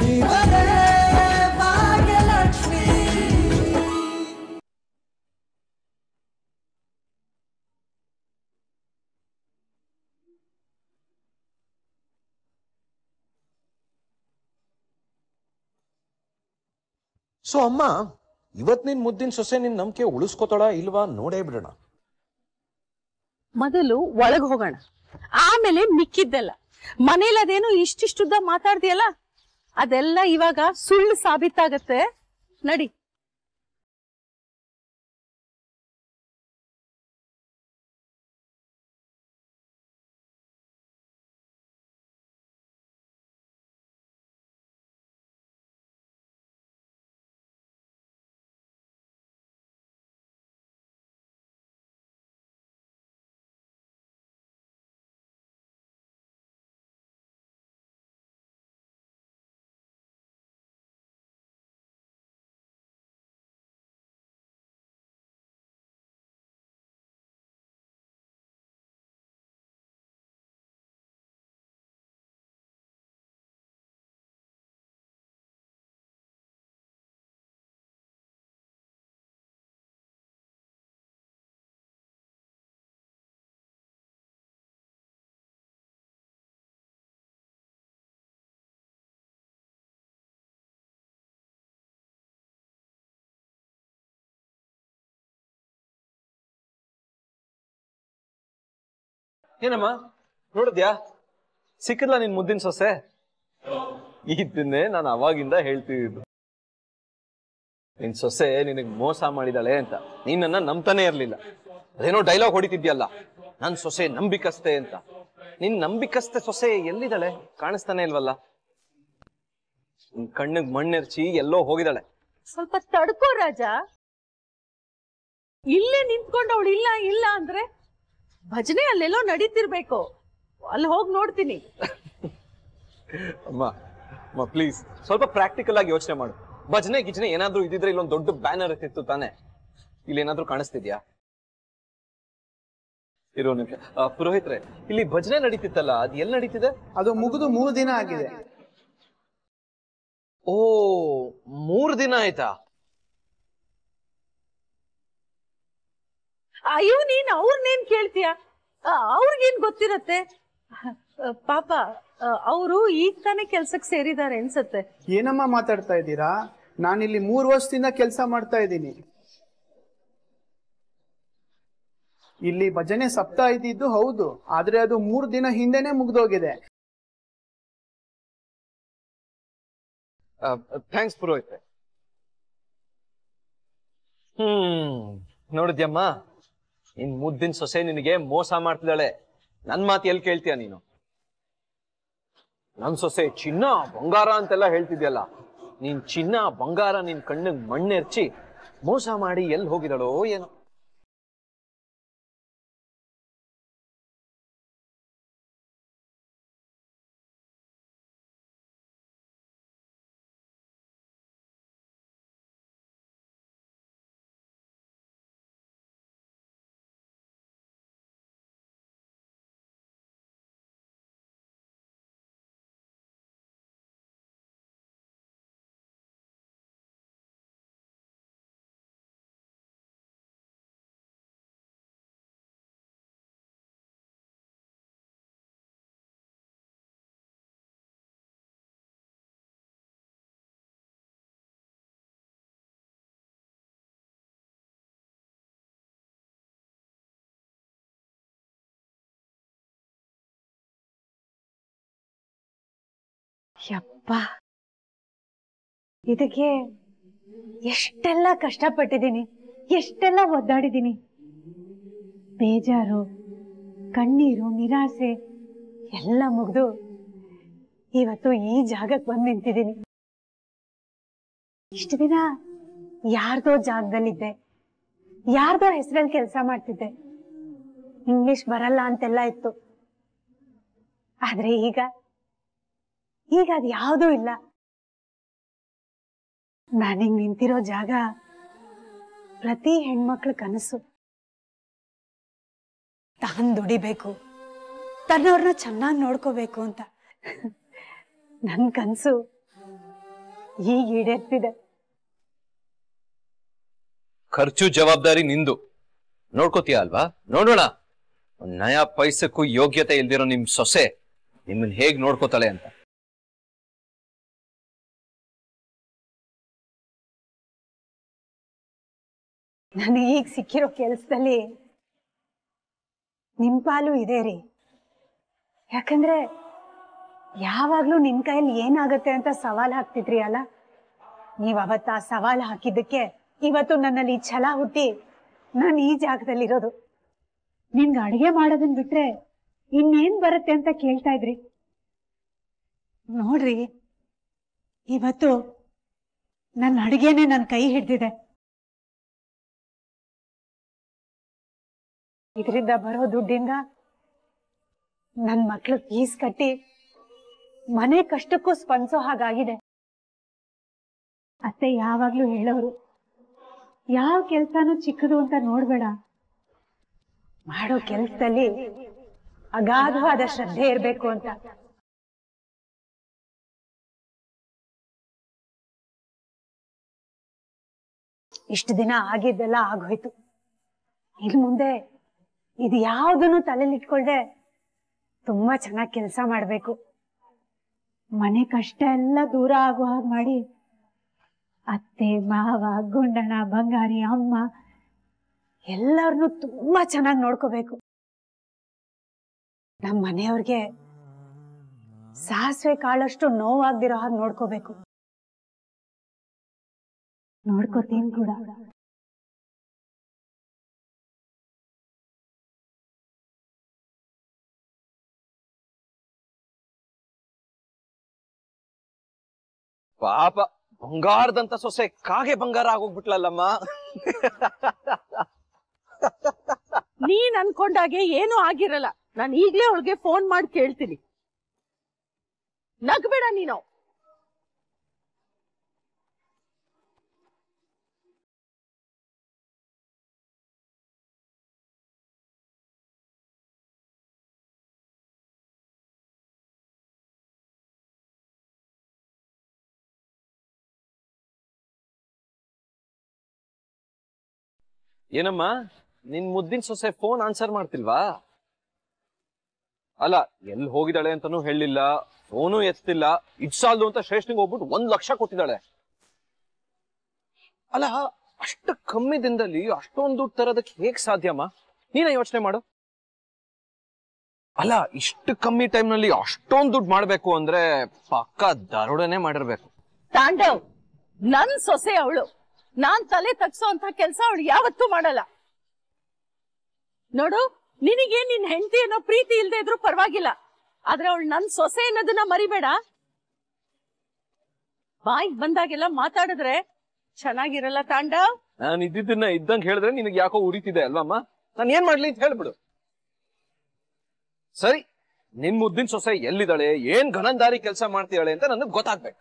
ಇವರೇ ಭಾಗ್ಯಲಕ್ಷ್ಮಿ ಸೊ ಅಮ್ಮ ಇವತ್ ನಿನ್ ಮುದ್ದಿನ ಸೊಸೆ ನಿನ್ ನಂಬಿಕೆ ಉಳಿಸ್ಕೋತಾಳ ಇಲ್ವಾ ನೋಡೇ ಬಿಡೋಣ ಮೊದಲು ಒಳಗ್ ಹೋಗೋಣ ಆಮೇಲೆ ಮಿಕ್ಕಿದ್ದೆಲ್ಲ ಮನೇಲಿ ಅದೇನು ಇಷ್ಟಿಷ್ಟುದ್ದ ಮಾತಾಡ್ದಿಯಲ್ಲ ಅದೆಲ್ಲ ಇವಾಗ ಸುಳ್ಳು ಸಾಬೀತಾಗತ್ತೆ ನಡಿ ಏನಮ್ಮ ನೋಡಿದ್ಯಾ ಸಿಕ್ಕಿದ್ಲ ನಿನ್ ಮುದ್ದಿನ ಸೊಸೆ ಇದನ್ನೇ ನಾನು ಅವಾಗಿಂದ ಹೇಳ್ತಿದ್ದು ನಿನ್ ಸೊಸೆ ನಿನಗ್ ಮೋಸ ಮಾಡಿದಾಳೆ ಅಂತ ನೀನ್ ನನ್ನ ನಂಬ್ತಾನೆ ಇರ್ಲಿಲ್ಲ ಅದೇನೋ ಡೈಲಾಗ್ ಹೊಡಿತಿದ್ಯಲ್ಲ ನನ್ ಸೊಸೆ ನಂಬಿಕಸ್ತೆ ಅಂತ ನಿನ್ ನಂಬಿಕಸ್ತೆ ಸೊಸೆ ಎಲ್ಲಿದ್ದಾಳೆ ಕಾಣಿಸ್ತಾನೆ ಇಲ್ವಲ್ಲ ನಿನ್ ಕಣ್ಣಿಗ್ ಮಣ್ಣೆರ್ಚಿ ಎಲ್ಲೋ ಹೋಗಿದಾಳೆ ಸ್ವಲ್ಪ ತಡ್ಕೋ ರಾಜ ಇಲ್ಲೇ ನಿಂತ್ಕೊಂಡು ಅವಳು ಇಲ್ಲ ಇಲ್ಲ ಅಂದ್ರೆ ಭಜನೆ ಅಲ್ಲೆಲ್ಲೋ ನಡೀತಿರ್ಬೇಕು ಅಲ್ಲಿ ಹೋಗಿ ನೋಡ್ತೀನಿ ಅಮ್ಮ ಅಮ್ಮ ಪ್ಲೀಸ್ ಸ್ವಲ್ಪ ಪ್ರಾಕ್ಟಿಕಲ್ ಆಗಿ ಯೋಚನೆ ಮಾಡು ಭಜನೆ ಗಿಜನೆ ಏನಾದ್ರೂ ಇದ್ದಿದ್ರೆ ಇಲ್ಲೊಂದು ದೊಡ್ಡ ಬ್ಯಾನರ್ ಇರ್ತಿತ್ತು ತಾನೆ ಇಲ್ಲಿ ಏನಾದ್ರೂ ಕಾಣಿಸ್ತಿದ್ಯಾ ಇರೋ ನಿಮಿಷ ಆ, ಪುರೋಹಿತ್ರೆ ಇಲ್ಲಿ ಭಜನೆ ನಡೀತಿತ್ತಲ್ಲ ಅದ್ ಎಲ್ಲಿ ನಡೀತಿದೆ ಅದು ಮುಗಿದು ಮೂರು ದಿನ ಆಗಿದೆ ಓ ಮೂರ್ ದಿನ ಆಯ್ತಾ ಅಯ್ಯೋ ನೀನ್ ಅವ್ರನ್ನೇನ್ ಕೇಳ್ತೀಯ ಆ, ಅವ್ರಿಗೇನ್ ಗೊತ್ತಿರತ್ತೆ ಆ, ಪಾಪ ಅವರು ಈಗ ತಾನೇ ಕೆಲ್ಸಕ್ಕೆ ಸೇರಿದ್ದಾರೆ ಅನ್ಸತ್ತೆ ಏನಮ್ಮ ಮಾತಾಡ್ತಾ ಇದ್ದೀರಾ ನಾನಿಲ್ಲಿ ಮೂರು ವರ್ಷದಿಂದ ಕೆಲಸ ಮಾಡ್ತಾ ಇದ್ದೀನಿ ಇಲ್ಲಿ ಭಜನೆ ಸಪ್ತಾಹ ಇದ್ದಿದ್ದು ಹೌದು ಆದ್ರೆ ಅದು ಮೂರು ದಿನ ಹಿಂದೆನೆ ಮುಗ್ದೋಗಿದೆ ಥ್ಯಾಂಕ್ಸ್ ಪುರೋಹಿತ್ರೆ ಹ್ಮ್ ನೋಡಿದ್ಯಮ್ಮ ನಿನ್ ಮುದ್ದಿನ ಸೊಸೆ ನಿನಗೆ ಮೋಸ ಮಾಡ್ತಿದ್ದಾಳೆ ನನ್ ಮಾತು ಎಲ್ಲಿ ಕೇಳ್ತೀಯ ನೀನು ನನ್ ಸೊಸೆ ಚಿನ್ನ ಬಂಗಾರ ಅಂತೆಲ್ಲ ಹೇಳ್ತಿದ್ಯಲ್ಲ ನೀನ್ ಚಿನ್ನ ಬಂಗಾರ ನಿನ್ ಕಣ್ಣಿಗೆ ಮಣ್ಣೆರ್ಚಿ ಮೋಸ ಮಾಡಿ ಎಲ್ಲಿ ಹೋಗಿದಳೋ ಏನೋ ಯಪ್ಪ ಇದಕ್ಕೆ ಎಷ್ಟೆಲ್ಲ ಕಷ್ಟಪಟ್ಟಿದ್ದೀನಿ ಎಷ್ಟೆಲ್ಲ ಒದ್ದಾಡಿದ್ದೀನಿ ಬೇಜಾರು ಕಣ್ಣೀರು ನಿರಾಸೆ ಎಲ್ಲ ಮುಗ್ದು ಇವತ್ತು ಈ ಜಾಗಕ್ಕೆ ಬಂದು ನಿಂತಿದ್ದೀನಿ ಇಷ್ಟು ದಿನ ಯಾರ್ದೋ ಜಾಗದಲ್ಲಿದ್ದೆ ಯಾರ್ದೋ ಹೆಸರಲ್ಲಿ ಕೆಲಸ ಮಾಡ್ತಿದ್ದೆ ಇಂಗ್ಲಿಷ್ ಬರಲ್ಲ ಅಂತೆಲ್ಲ ಇತ್ತು ಆದ್ರೆ ಈಗ ಈಗ ಅದು ಯಾವುದೂ ಇಲ್ಲ ನಾನೀಗ ನಿಂತಿರೋ ಜಾಗ ಪ್ರತಿ ಹೆಣ್ಮಕ್ಳ ಕನಸು ತಾನ್ ದುಡಿಬೇಕು ತನ್ನವ್ರನ್ನ ಚೆನ್ನಾಗಿ ನೋಡ್ಕೋಬೇಕು ಅಂತ ನನ್ ಕನಸು ಈಗ ಈಡೇರ್ತಿದೆ ಖರ್ಚು ಜವಾಬ್ದಾರಿ ನಿಂದು ನೋಡ್ಕೋತೀಯ ಅಲ್ವಾ ನೋಡೋಣ ಒಂದ್ ನಯಾ ಪೈಸಕ್ಕೂ ಯೋಗ್ಯತೆ ಇಲ್ದಿರೋ ನಿಮ್ ಸೊಸೆ ನಿಮ್ಮನ್ ಹೇಗ್ ನೋಡ್ಕೋತಾಳೆ ಅಂತ ನನಗೆ ಈಗ ಸಿಕ್ಕಿರೋ ಕೆಲ್ಸದಲ್ಲಿ ನಿಮ್ ಪಾಲು ಇದೆ ರೀ ಯಾಕಂದ್ರೆ ಯಾವಾಗ್ಲೂ ನಿಮ್ ಕೈಯಲ್ಲಿ ಏನಾಗತ್ತೆ ಅಂತ ಸವಾಲ್ ಹಾಕ್ತಿದ್ರಿ ಅಲ್ಲ ನೀವ್ ಅವತ್ತ ಆ ಸವಾಲ್ ಹಾಕಿದ್ದಕ್ಕೆ ಇವತ್ತು ನನ್ನಲ್ಲಿ ಈ ಛಲ ಹುಟ್ಟಿ ನಾನು ಈ ಜಾಗದಲ್ಲಿರೋದು ನಿಮ್ಗೆ ಅಡಿಗೆ ಮಾಡೋದನ್ ಬಿಟ್ರೆ ಇನ್ನೇನ್ ಬರುತ್ತೆ ಅಂತ ಕೇಳ್ತಾ ಇದ್ರಿ ನೋಡ್ರಿ ಇವತ್ತು ನನ್ನ ಅಡಿಗೆನೆ ನನ್ನ ಕೈ ಹಿಡ್ದಿದೆ ಇದರಿಂದ ಬರೋ ದುಡ್ಡಿಂದ ನನ್ ಮಕ್ಳು ಫೀಸ್ ಕಟ್ಟಿ ಮನೆ ಕಷ್ಟಕ್ಕೂ ಸ್ಪಂದಿಸೋ ಹಾಗಾಗಿದೆ ಅತ್ತೆ ಯಾವಾಗ್ಲೂ ಹೇಳೋರು ಯಾವ ಕೆಲ್ಸನೂ ಚಿಕ್ಕದು ಅಂತ ನೋಡ್ಬೇಡ ಮಾಡೋ ಕೆಲ್ಸದಲ್ಲಿ ಅಗಾಧವಾದ ಶ್ರದ್ಧೆ ಇರ್ಬೇಕು ಅಂತ ಇಷ್ಟು ದಿನ ಆಗಿದ್ದೆಲ್ಲ ಆಗೋಯ್ತು ಇನ್ ಮುಂದೆ ಇದು ಯಾವುದನ್ನು ತಲೆಯಲ್ಲಿ ಇಟ್ಕೊಳ್ದೆ ತುಂಬಾ ಚೆನ್ನಾಗಿ ಕೆಲಸ ಮಾಡ್ಬೇಕು ಮನೆ ಕಷ್ಟ ಎಲ್ಲ ದೂರ ಆಗೋ ಹಾಗೆ ಮಾಡಿ ಅತ್ತೆ ಮಾವ ಗುಂಡಣ ಬಂಗಾರಿ ಅಮ್ಮ ಎಲ್ಲರನ್ನು ತುಂಬಾ ಚೆನ್ನಾಗಿ ನೋಡ್ಕೋಬೇಕು ನಮ್ಮ ಮನೆಯವ್ರಿಗೆ ಸಾಸಿವೆ ಕಾಳಷ್ಟು ನೋವಾಗ್ದಿರೋ ಹಾಗೆ ನೋಡ್ಕೋಬೇಕು ನೋಡ್ಕೋತೀನಿ ಕೂಡ ಪಾಪ ಬಂಗಾರದಂತ ಸೊಸೆ ಕಾಗೆ ಬಂಗಾರ ಆಗೋಗ್ಬಿಟ್ಲಲ್ಲಮ್ಮ ನೀನ್ ಅನ್ಕೊಂಡಾಗೆ ಏನೂ ಆಗಿರಲ್ಲ ನಾನು ಈಗ್ಲೇ ಅವಳಿಗೆ ಫೋನ್ ಮಾಡಿ ಕೇಳ್ತೀನಿ ನಗ್ಬೇಡ ನೀನು ಏನಮ್ಮ ನಿನ್ ಮುದ್ದಿನ ಸೊಸೆ ಫೋನ್ ಆನ್ಸರ್ ಮಾಡ್ತಿಲ್ವಾ ಅಲ್ಲ ಎಲ್ಲಿ ಹೋಗಿದ್ದಾಳೆ ಅಂತಾನೂ ಹೇಳಿಲ್ಲ ಫೋನು ಎತ್ತಿಲ್ಲ ಇದ್ ಸಾಲದು ಅಂತ ಶ್ರೇಷ್ಠನಿಗೆ ಹೋಗ್ಬಿಟ್ಟು ಒಂದ್ ಲಕ್ಷ ಕೊಟ್ಟಿದ್ದಾಳೆ ಅಲ್ಲ ಅಷ್ಟು ಕಮ್ಮಿ ದಿನದಲ್ಲಿ ಅಷ್ಟೊಂದು ದುಡ್ಡು ತರೋದಕ್ಕೆ ಹೇಗ್ ಸಾಧ್ಯಮ್ಮ ನೀನೇ ಯೋಚನೆ ಮಾಡು ಅಲ್ಲ ಇಷ್ಟು ಕಮ್ಮಿ ಟೈಮ್ ನಲ್ಲಿ ಅಷ್ಟೊಂದು ದುಡ್ಡು ಮಾಡ್ಬೇಕು ಅಂದ್ರೆ ಪಕ್ಕ ದರೋಡನೆ ಮಾಡಿರ್ಬೇಕು ತಾಂಡವ್ ನನ್ ಸೊಸೆ ಅವಳು ನಾನ್ ತಲೆ ತಗ್ಸೋ ಅಂತ ಕೆಲ್ಸ ಅವಳು ಯಾವತ್ತೂ ಮಾಡಲ್ಲ ನೋಡು ನಿನಗೆ ನಿನ್ ಹೆಂಡತಿ ಅನ್ನೋ ಪ್ರೀತಿ ಇಲ್ದೇ ಇದ್ರು ಪರವಾಗಿಲ್ಲ ಆದ್ರೆ ಅವಳು ನನ್ ಸೊಸೆ ಅನ್ನೋದನ್ನ ಮರಿಬೇಡ ಬಾಯಿಗ್ ಬಂದಾಗೆಲ್ಲ ಮಾತಾಡಿದ್ರೆ ಚೆನ್ನಾಗಿರಲ್ಲ ತಾಂಡವ್ ನಾನು ಇದ್ದಿದ್ದನ್ನ ಇದ್ದಂಗೆ ಹೇಳಿದ್ರೆ ನಿನಗೆ ಯಾಕೋ ಉರಿತಿದೆ ಅಲ್ವಮ್ಮ ನಾನು ಏನ್ ಮಾಡ್ಲಿ ಅಂತ ಹೇಳ್ಬಿಡು ಸರಿ ನಿನ್ ಮುದ್ದಿನ ಸೊಸೆ ಎಲ್ಲಿದ್ದಾಳೆ ಏನ್ ಘನಂದಾರಿ ಕೆಲಸ ಮಾಡ್ತಿದ್ದಾಳೆ ಅಂತ ನನಗೆ ಗೊತ್ತಾಗ್ಬೇಕು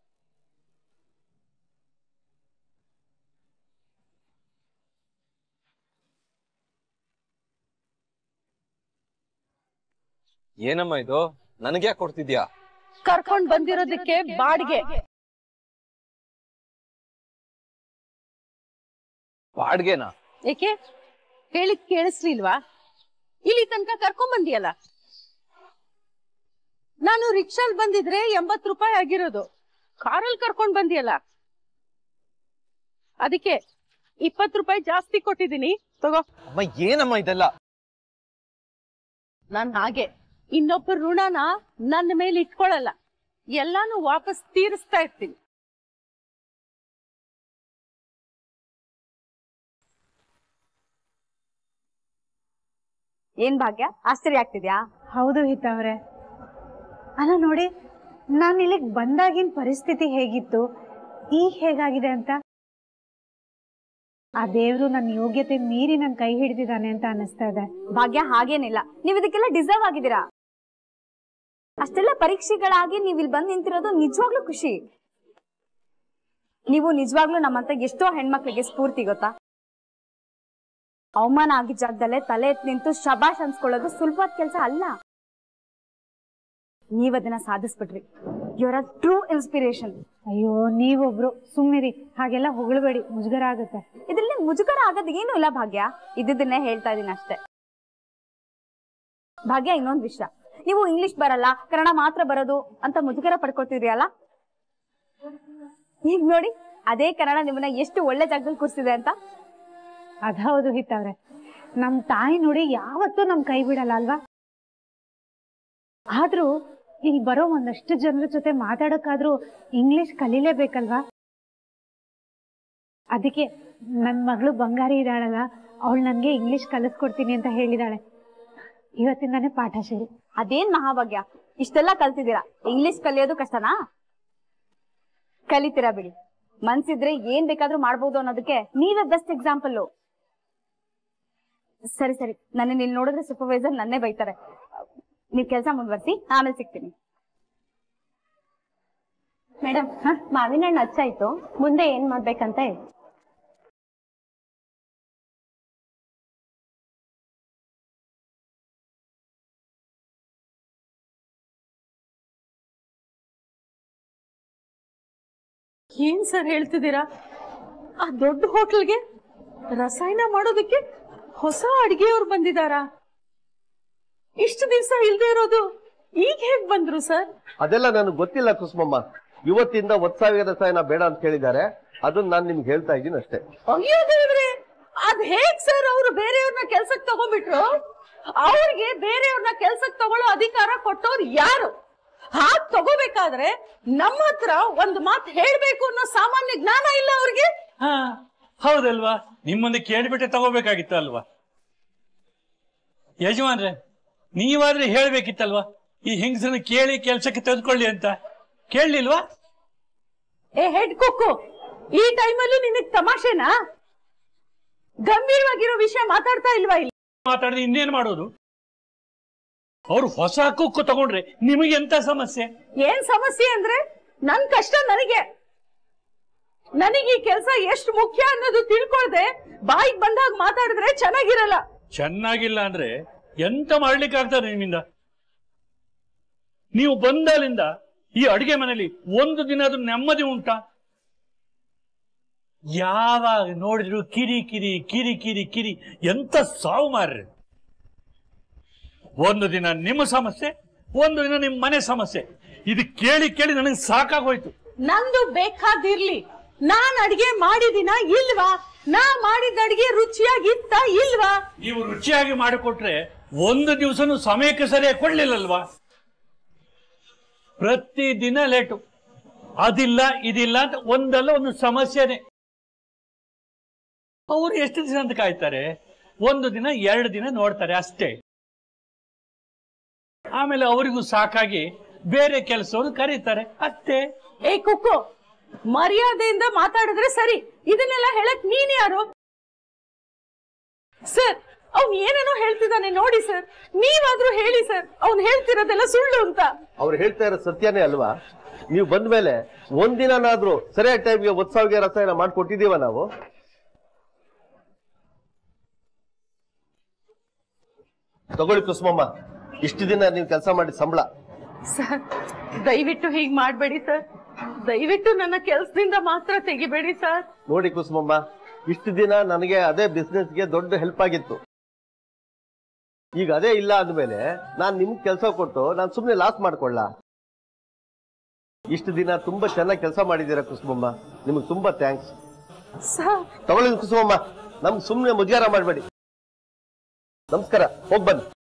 ಏನಮ್ಮ ಇದು ನನಗೆ ಯಾಕೆ ಕೊಡ್ತಿದ್ಯಾ ಕರ್ಕೊಂಡ್ ಬಂದಿರೋದಕ್ಕೆ ಬಾಡಿಗೆ ಬಾಡ್ಗೆನಾ ಏಕೆ ಹೇಳಿದ್ ಕೇಳಿಸ್ಲಿಲ್ವಾ ಇಲ್ಲಿ ತನಕ ಕರ್ಕೊಂಡ್ ಬಂದಿಯಲ್ಲ ನಾನು ರಿಕ್ಷಾಲ್ ಬಂದಿದ್ರೆ ಎಂಬತ್ ರೂಪಾಯಿ ಆಗಿರೋದು ಕಾರಲ್ಲಿ ಕರ್ಕೊಂಡ್ ಬಂದಿಯಲ್ಲ ಅದಕ್ಕೆ ಇಪ್ಪತ್ ರೂಪಾಯಿ ಜಾಸ್ತಿ ಕೊಟ್ಟಿದ್ದೀನಿ ತಗೋ ಅಮ್ಮ ಏನಮ್ಮ ಇದೆಲ್ಲ ನಾನ್ ಹಾಗೆ ಇನ್ನೊಬ್ಬರ ಋಣನ ನನ್ನ ಮೇಲೆ ಇಟ್ಕೊಳಲ್ಲ ಎಲ್ಲಾನು ವಾಪಸ್ ತೀರಿಸ್ತಾ ಇರ್ತೀನಿ ಏನ್ ಭಾಗ್ಯ ಆಶ್ಚರ್ಯ ಆಗ್ತಿದ್ಯಾ ಹೌದು ಹಿತವ್ರೆ ಅಲ್ಲ ನೋಡಿ ನಾನು ಇಲ್ಲಿಗೆ ಬಂದಾಗಿನ ಪರಿಸ್ಥಿತಿ ಹೇಗಿತ್ತು ಈಗ ಹೇಗಾಗಿದೆ ಅಂತ ಆ ದೇವ್ರು ನನ್ನ ಯೋಗ್ಯತೆ ಮೀರಿ ನನ್ನ ಕೈ ಹಿಡಿದಿದ್ದಾನೆ ಅಂತ ಅನಿಸ್ತಾ ಇದೆ ಭಾಗ್ಯ ಹಾಗೇನಿಲ್ಲ ನೀವ್ ಇದಕ್ಕೆಲ್ಲ ಡಿಸರ್ವ್ ಆಗಿದ್ದೀರಾ ಅಷ್ಟೆಲ್ಲ ಪರೀಕ್ಷೆಗಳಾಗಿ ನೀವ್ ಇಲ್ಲಿ ಬಂದ್ ನಿಂತಿರೋದು ನಿಜವಾಗ್ಲೂ ಖುಷಿ ನೀವು ನಿಜವಾಗ್ಲೂ ನಮ್ಮಂತ ಎಷ್ಟೋ ಹೆಣ್ಮಕ್ಳಿಗೆ ಸ್ಫೂರ್ತಿ ಗೊತ್ತಾ ಅವಮಾನ ಆಗಿದ್ದ ಜಾಗದಲ್ಲೇ ತಲೆ ಎತ್ತಿ ನಿಂತು ಶಬಾಷ್ ಅನ್ಸ್ಕೊಳ್ಳೋದು ಸುಲಭವಾದ ಕೆಲಸ ಅಲ್ಲ ನೀವ್ ಅದನ್ನ ಸಾಧಿಸ್ಬಿಟ್ರಿ ಯುವರ್ ಅ ಟ್ರೂ ಇನ್ಸ್ಪಿರೇಷನ್ ಅಯ್ಯೋ ನೀವೊಬ್ರು ಸುಮ್ಮನಿರಿ ಹಾಗೆಲ್ಲ ಹೊಗಳಬೇಡಿ ಮುಜುಗರ ಆಗುತ್ತೆ ಇದ್ರಲ್ಲಿ ಮುಜುಗರ ಆಗೋದು ಏನೂ ಇಲ್ಲ ಭಾಗ್ಯ ಇದ್ದನ್ನೇ ಹೇಳ್ತಾ ಇದೀನಿ ಅಷ್ಟೇ ಭಾಗ್ಯ ಇನ್ನೊಂದ್ ವಿಷಯ ನೀವು ಇಂಗ್ಲಿಷ್ ಬರಲ್ಲ ಕನ್ನಡ ಮಾತ್ರ ಬರೋದು ಅಂತ ಮುಜುಗರ ಪಡ್ಕೊತಿದ್ರಿ ಅಲ್ಲ ಈಗ ನೋಡಿ ಅದೇ ಕನ್ನಡ ನಿಮ್ಮನ್ನ ಎಷ್ಟು ಒಳ್ಳೆ ಜಾಗದಲ್ಲಿ ಕೂರಿಸಿದೆ ಅಂತ ಅದೌದು ಹಿತ್ತವ್ರೆ ನಮ್ ತಾಯಿ ನೋಡಿ ಯಾವತ್ತೂ ನಮ್ ಕೈ ಬಿಡಲ್ಲ ಅಲ್ವಾ ಆದ್ರೂ ಇಲ್ಲಿ ಬರೋ ಒಂದಷ್ಟು ಜನರ ಜೊತೆ ಮಾತಾಡಕ್ಕಾದ್ರೂ ಇಂಗ್ಲಿಷ್ ಕಲೀಲೇಬೇಕಲ್ವಾ ಅದಕ್ಕೆ ನನ್ ಮಗಳು ಬಂಗಾರಿ ಇದ್ದಾಳಲ್ಲ ಅವಳು ನನ್ಗೆ ಇಂಗ್ಲಿಷ್ ಕಲಿಸ್ಕೊಡ್ತೀನಿ ಅಂತ ಹೇಳಿದಾಳೆ ಇವತ್ತಿಂದಾನೇ ಪಾಠ ಶುರು ಅದೇನ್ ಮಹಾಭಾಗ್ಯ ಇಷ್ಟೆಲ್ಲ ಕಲ್ತಿದ್ದೀರಾ ಇಂಗ್ಲಿಷ್ ಕಲಿಯೋದು ಕಷ್ಟನಾ ಕಲಿತೀರಾ ಬಿಡಿ ಮನ್ಸಿದ್ರೆ ಏನ್ ಬೇಕಾದ್ರೂ ಮಾಡ್ಬೋದು ಅನ್ನೋದಕ್ಕೆ ನೀವೇ ಬೆಸ್ಟ್ ಎಕ್ಸಾಂಪಲ್ ಸರಿ ಸರಿ ನನ್ನ ಇಲ್ಲಿ ನೋಡಿದ್ರೆ ಸೂಪರ್ವೈಸರ್ ನನ್ನೇ ಬೈತಾರೆ ನೀವ್ ಕೆಲಸ ಮುಂದುವರ್ಸಿ ಆಮೇಲೆ ಸಿಗ್ತೀನಿ ಮೇಡಮ್ ಮಾವಿನ ಹಣ್ಣು ಹಚ್ಚಾಯ್ತು ಮುಂದೆ ಏನ್ ಮಾಡ್ಬೇಕಂತ ಹೇಳಿ ಏನ್ ಸರ್ ಹೇಳ್ತಿದ್ದೀರಾ ಆ ದೊಡ್ಡ ಹೋಟೆಲ್ಗೆ ರಸಾಯನ ಮಾಡೋದಕ್ಕೆ ಹೊಸ ಅಡಿಗೆಯವ್ರು ಬಂದಿದಾರಾ ಇಷ್ಟು ದಿವಸ ಇಲ್ದೇ ಇರೋದು ಈಗ ಹೇಗ್ ಬಂದ್ರು ಸರ್ ಅದೆಲ್ಲ ನನಗೆ ಗೊತ್ತಿಲ್ಲ ಕುಸುಮಮ್ಮ ಇವತ್ತಿಂದ ಒತ್ಸಾವಿಗೆ ರಸಾಯನ ಬೇಡ ಅಂತ ಹೇಳಿದ್ದಾರೆ ಅದನ್ನ ನಾನು ನಿಮ್ಗೆ ಹೇಳ್ತಾ ಇದ್ದೀನಿ ಅಷ್ಟೇ ಅಯ್ಯೋ ದೇವ್ರೆ ಅದ್ ಹೇಗ್ ಸರ್ ಅವ್ರು ಬೇರೆಯವ್ರನ್ನ ಕೆಲ್ಸಕ್ ತಗೊಂಡ್ಬಿಟ್ರು ಅವ್ರಿಗೆ ಬೇರೆಯವ್ರನ್ನ ಕೆಲ್ಸಕ್ ತಗೊಳ್ಳೋ ಅಧಿಕಾರ ಕೊಟ್ಟವ್ರು ಯಾರು ಹಾಗ್ ತಗೋಬೇಕಾದ್ರೆ ನಮ್ಮ ಹತ್ರ ಒಂದ್ ಮಾತು ಹೇಳ್ಬೇಕು ಅನ್ನೋ ಸಾಮಾನ್ಯ ಜ್ಞಾನ ಇಲ್ಲ ಅವ್ರಿಗೆ ಹಾ ಹೌದಲ್ವಾ ನಿಮ್ಮೊಂದು ಕೇಳ್ಬಿಟ್ಟೆ ತಗೋಬೇಕಾಗಿತ್ತು ಅಲ್ವಾ ಯಜಮಾನ್ರೆ ನೀವಾದ್ರೆ ಹೇಳ್ಬೇಕಿತ್ತಲ್ವಾ ಈ ಹೆಂಗಸನ್ನ ಕೇಳಿ ಕೆಲ್ಸಕ್ಕೆ ತೆಗೆದುಕೊಳ್ಳಿ ಅಂತ ಕೇಳಲಿಲ್ವಾ ಏ ಹೆಡ್ ಕುಕ್ಕು ಈ ಟೈಮಲ್ಲೂ ನಿನಗ್ ತಮಾಷೆನಾ ಗಂಭೀರವಾಗಿರೋ ವಿಷಯ ಮಾತಾಡ್ತಾ ಇಲ್ವಾ ಇಲ್ಲಿ ಮಾತಾಡಿದ್ರೆ ಇನ್ನೇನ್ ಮಾಡೋದು ಅವ್ರು ಹೊಸ ಕುಕ್ಕು ತಗೊಂಡ್ರೆ ನಿಮಗೆ ಎಂತ ಸಮಸ್ಯೆ ಏನ್ ಸಮಸ್ಯೆ ಅಂದ್ರೆ ನನ್ ಕಷ್ಟ ನನಗೆ ನನಗೆ ಈ ಕೆಲಸ ಎಷ್ಟು ಮುಖ್ಯ ಅನ್ನೋದು ತಿಳ್ಕೊಳ್ದೆ ಬಾಯಿಗೆ ಬಂದಾಗ ಮಾತಾಡಿದ್ರೆ ಚೆನ್ನಾಗಿರಲ್ಲ ಚೆನ್ನಾಗಿಲ್ಲ ಅಂದ್ರೆ ಎಂತ ಮಾಡ್ಲಿಕ್ಕೆ ಆಗ್ತದೆ ನಿಮ್ಮಿಂದ ನೀವು ಬಂದಾಲಿಂದ ಈ ಅಡಿಗೆ ಮನೆಯಲ್ಲಿ ಒಂದು ದಿನ ಅದು ನೆಮ್ಮದಿ ಉಂಟಾ ಯಾವಾಗ ನೋಡಿದ್ರು ಕಿರಿ ಕಿರಿ ಕಿರಿ ಕಿರಿ ಕಿರಿ ಎಂತ ಸಾವು ಮಾರ್ರಿ ಒಂದು ದಿನ ನಿಮ್ಮ ಸಮಸ್ಯೆ ಒಂದು ದಿನ ನಿಮ್ಮ ಮನೆ ಸಮಸ್ಯೆ ಇದು ಕೇಳಿ ಕೇಳಿ ನನಗೆ ಸಾಕಾಗೋಯ್ತು ನಂದು ಬೇಕಾದಿರ್ಲಿ ನಾನ್ ಅಡಿಗೆ ಮಾಡಿದಿನ ಇಲ್ವಾ ನಾ ಮಾಡಿದ ಅಡಿಗೆ ರುಚಿಯಾಗಿತ್ತ ಇಲ್ವಾ ನೀವು ರುಚಿಯಾಗಿ ಮಾಡಿಕೊಟ್ರೆ ಒಂದು ದಿವಸನೂ ಸಮಯಕ್ಕೆ ಸರಿಯಾಗಿ ಕೊಡ್ಲಿಲ್ಲಲ್ವಾ ಪ್ರತಿ ದಿನ ಲೇಟು ಅದಿಲ್ಲ ಇದಿಲ್ಲ ಅಂತ ಒಂದಲ್ಲ ಒಂದು ಸಮಸ್ಯೆನೆ ಅವರು ಎಷ್ಟು ದಿನ ಅಂತ ಕಾಯ್ತಾರೆ ಒಂದು ದಿನ ಎರಡು ದಿನ ನೋಡ್ತಾರೆ ಅಷ್ಟೇ ಆಮೇಲೆ ಅವರಿಗೂ ಸಾಕಾಗಿ ಬೇರೆ ಕೆಲಸವರು ಕರೀತಾರೆ ಅಷ್ಟೇ ಏ ಕುಕ್ಕು ಮರ್ಯಾದೆಯಿಂದ ಮಾತಾಡಿದ್ರೆ ಸರಿ ಇದನ್ನೆಲ್ಲ ಹೇಳಕ್ ನೀನ್ ಯಾರು ಸರ್ ಅವ್ನ್ ಏನೇನೋ ಹೇಳ್ತಿದ್ದಾನೆ ನೋಡಿ ಸರ್ ನೀವಾದ್ರೂ ಹೇಳಿ ಸರ್ ಅವ್ನ್ ಹೇಳ್ತಿರೋದೆಲ್ಲ ಸುಳ್ಳು ಅಂತ ಅವ್ರು ಹೇಳ್ತಾ ಇರೋ ಸತ್ಯನೇ ಅಲ್ವಾ ನೀವು ಬಂದ ಮೇಲೆ ಒಂದಿನಾದ್ರೂ ಸರಿಯಾದ ಟೈಮ್ಗೆ ಒತ್ಸಾವಿಗೆ ರಸಾಯನ ಮಾಡ್ಕೊಟ್ಟಿದೀವ ನಾವು ತಗೊಳ್ಳಿ ಕುಸುಮಮ್ಮ ಇಷ್ಟು ದಿನ ನೀವು ಕೆಲಸ ಮಾಡಿ ಸಂಬಳ ಸರ್ ದಯವಿಟ್ಟು ಹೀಗ್ ಮಾಡ್ಬೇಡಿ ಸರ್ ದಯವಿಟ್ಟು ನನ್ನ ಕೆಲ್ಸದಿಂದ ಮಾತ್ರ ತೆಗಿಬೇಡಿ ಸರ್ ನೋಡಿ ಕುಸುಮಮ್ಮ ಇಷ್ಟು ದಿನ ನನಗೆ ಅದೇ ಬಿಸ್ನೆಸ್ಗೆ ದೊಡ್ಡ ಹೆಲ್ಪ್ ಆಗಿತ್ತು ಈಗ ಅದೇ ಇಲ್ಲ ಅಂದ್ಮೇಲೆ ನಾನು ನಿಮ್ಗೆ ಕೆಲಸ ಕೊಟ್ಟು ನಾನು ಸುಮ್ಮನೆ ಲಾಸ್ ಮಾಡ್ಕೊಳ್ಳ ಇಷ್ಟು ದಿನ ತುಂಬಾ ಚೆನ್ನಾಗಿ ಕೆಲಸ ಮಾಡಿದ್ದೀರಾ ಕುಸುಮಮ್ಮ ನಿಮ್ಗೆ ತುಂಬಾ ಥ್ಯಾಂಕ್ಸ್ ಸರ್ ತಗೊಳ್ಳಿ ಕುಸುಮಮ್ಮ ನಮ್ಗೆ ಸುಮ್ಮನೆ ಮುಜಾರ ಮಾಡಬೇಡಿ ನಮಸ್ಕಾರ ಹೋಗ್ ಬನ್ನಿ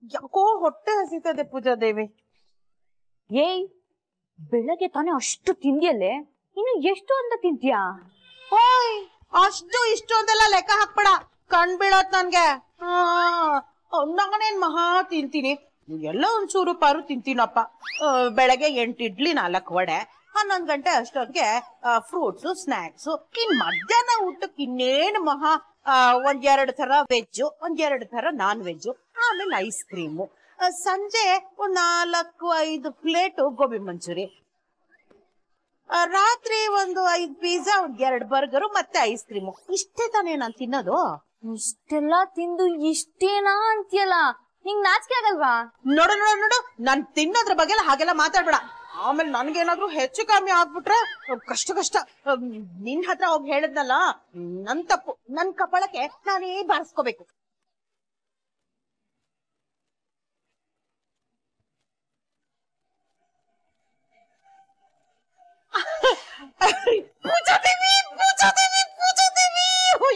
ಯಾಕೋ ಹೊಟ್ಟೆ ಹಸಿತದೆ ಪೂಜಾ ದೇವಿ ಏಯ್ ಬೆಳಗ್ಗೆ ತಾನೇ ಅಷ್ಟು ತಿಂದಿಯಲ್ಲೇ ಇನ್ನು ಎಷ್ಟು ಅಂತ ತಿಂತೀಯಾ ಓಯ್ ಅಷ್ಟು ಇಷ್ಟು ಅಂತೆಲ್ಲ ಲೆಕ್ಕ ಹಾಕ್ಬೇಡ ಕಣ್ ಬೀಳತ್ ನನ್ಗೆ ಆ, ನಾನೇನ್ ಮಹಾ ತಿಂತೀನಿ ಎಲ್ಲ ಒಂಚೂರು ಪಾರು ತಿಂತೀನಪ್ಪ ಆ, ಬೆಳಗ್ಗೆ ಎಂಟು ಇಡ್ಲಿ ನಾಲ್ಕು ವಡೆ ಹನ್ನೊಂದ್ ಗಂಟೆ ಅಷ್ಟೊತ್ತಿಗೆ ಫ್ರೂಟ್ಸ್ ಸ್ನಾಕ್ಸ್ ಇನ್ ಮಧ್ಯಾಹ್ನ ಊಟಕ್ಕೆ ಇನ್ನೇನು ಮಹಾ ಆ, ಒಂದ್ ಎರಡು ತರ ವೆಜ್ ಒಂದ್ ಎರಡು ತರ ನಾನ್ ವೆಜ್ ಆಮೇಲೆ ಐಸ್ ಕ್ರೀಮು ಸಂಜೆ ಒಂದ್ ನಾಲ್ಕು ಐದು ಪ್ಲೇಟ್ ಗೋಬಿ ಮಂಚೂರಿ ಆ, ರಾತ್ರಿ ಒಂದು ಐದ್ ಪಿಜ್ಜಾ ಒಂದ್ ಎರಡ್ ಬರ್ಗರು ಮತ್ತೆ ಐಸ್ ಕ್ರೀಮು ಇಷ್ಟೇ ತಾನೇ ನಾನ್ ತಿನ್ನೋದು ಇಷ್ಟೆಲ್ಲ ತಿಂದು ಇಷ್ಟೇನಾ ಅಂತೀಯಲ್ಲ ನಿಂಗ್ ನಾಚಿಕೆ ಆಗಲ್ವಾ ನೋಡು ನೋಡು ನೋಡು ನಾನ್ ತಿನ್ನೋದ್ರ ಬಗ್ಗೆ ಎಲ್ಲ ಹಾಗೆಲ್ಲ ಮಾತಾಡ್ಬೇಡ ಆಮೇಲೆ ನನ್ಗೇನಾದ್ರೂ ಹೆಚ್ಚು ಕಮ್ಮಿ ಆಗ್ಬಿಟ್ರೆ ಅಹ್, ಕಷ್ಟ ಕಷ್ಟ ಅಹ್, ನಿನ್ ಹತ್ರ ಹೋಗಿ ಹೇಳಿದ್ನಲ್ಲ ನನ್ ತಪ್ಪು ನನ್ ಕಪಾಳಕ್ಕೆ ನಾನೇ ಬಾರಿಸ್ಕೋಬೇಕು ಪೂಜಾ ದೇವಿ ಪೂಜಾ ದೇವಿ ಪೂಜಾ ದೇವಿ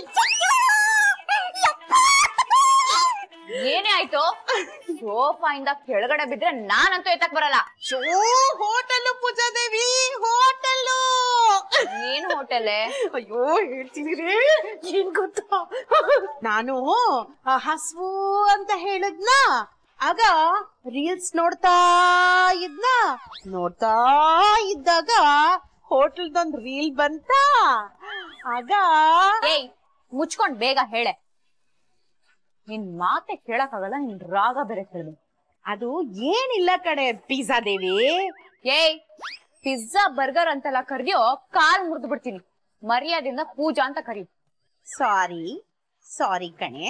ಏನೇ ಆಯ್ತು ಸೋಫಾ ಇಂದ ಕೆಳಗಡೆ ಬಿದ್ರೆ ನಾನಂತೂ ಎತ್ತಕ್ ಬರಲ್ಲ ಹೋಟೆಲ್ ಪೂಜಾ ದೇವಿ ಹೋಟೆಲ್ ಏನ್ ಹೋಟೆಲ್ ಅಯ್ಯೋ ಹೇಳ್ತಿದೀರಿ ಏನ್ ಗೊತ್ತಾ ನಾನು ಆ, ಹಸ್ವು ಅಂತ ಹೇಳಿದ್ನ ಆಗ ರೀಲ್ಸ್ ನೋಡ್ತಾ ಇದ್ನ ನೋಡ್ತಾ ಇದ್ದಾಗ ಹೋಟೆಲ್ದೊಂದ್ ರೀಲ್ ಬಂತ ಆಗ ಏಯ್ ಮುಚ್ಕೊಂಡ್ ಬೇಗ ಹೇಳೆ ನಿನ್ ಮಾತೆ ಕೇಳಕ್ಕಾಗಲ್ಲ ನಿನ್ ರಾಗ ಬೇರೆ ಕೇಳಿ ಅದು ಏನಿಲ್ಲ ಕಡೆ ಪಿಜ್ಜಾ ದೇವಿ ಏಯ್ ಪಿಜ್ಜಾ ಬರ್ಗರ್ ಅಂತೆಲ್ಲ ಕರ್ದಿಯೋ ಕಾಲ್ ಮುರಿದು ಬಿಡ್ತೀನಿ ಮರ್ಯಾದಿಂದ ಪೂಜಾ ಅಂತ ಕರಿ ಸಾರಿ ಸಾರಿ ಕಣೆ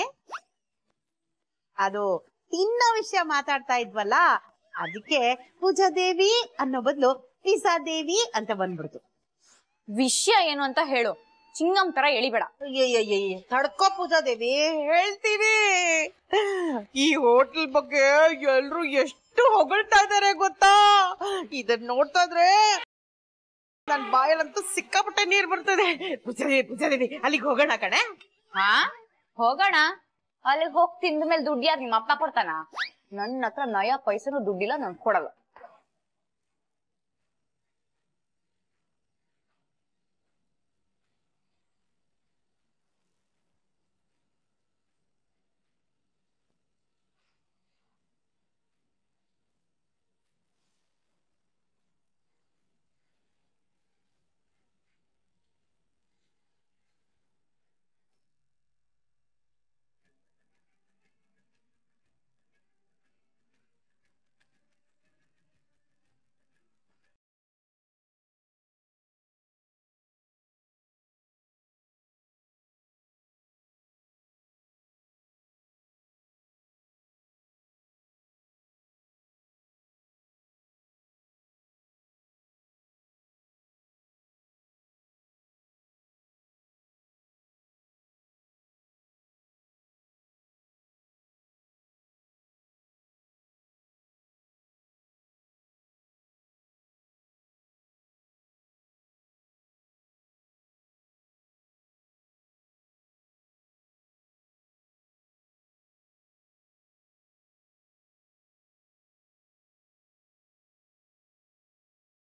ಅದು ತಿನ್ನೋ ವಿಷಯ ಮಾತಾಡ್ತಾ ಇದ್ವಲ್ಲ ಅದಕ್ಕೆ ಪೂಜಾ ದೇವಿ ಅನ್ನೋ ಬದಲು ಪಿಜ್ಜಾ ದೇವಿ ಅಂತ ಬಂದ್ಬಿಡ್ತು ವಿಷಯ ಏನು ಅಂತ ಹೇಳು ಚಿಂಗಂ ತರ ಎಳಿಬೇಡ ಅಯ್ಯಯ್ಯಯ್ಯ ತಡ್ಕೋ ಪೂಜಾ ದೇವಿ ಹೇಳ್ತೀನಿ ಈ ಹೋಟೆಲ್ ಬಗ್ಗೆ ಎಲ್ರು ಎಷ್ಟು ಹೊಗಳ್ತಾ ಇದಾರೆ ಗೊತ್ತಾ ಇದನ್ನ ನೋಡ್ತಾ ಇದ್ರೆ ನನ್ ಬಾಯಲ್ಲಂತೂ ಸಿಕ್ಕಾಪಟ್ಟೆ ನೀರ್ ಬರ್ತದೆ ಪೂಜಾ ದೇವಿ ಪೂಜಾ ದೇವಿ ಅಲ್ಲಿಗೆ ಹೋಗೋಣ ಕಣೆ ಹಾ ಹೋಗೋಣ ಅಲ್ಲಿಗೆ ಹೋಗಿ ತಿಂದ ಮೇಲೆ ದುಡ್ಡು ಯಾರು ನಿಮ್ಮ ಅಪ್ಪ ಕೊಡ್ತಾನ ನನ್ನ ಹತ್ರ ನಯ ಪೈಸನು ದುಡ್ಡಿಲ್ಲ ನನ್ ಕೊಡಲ್ಲ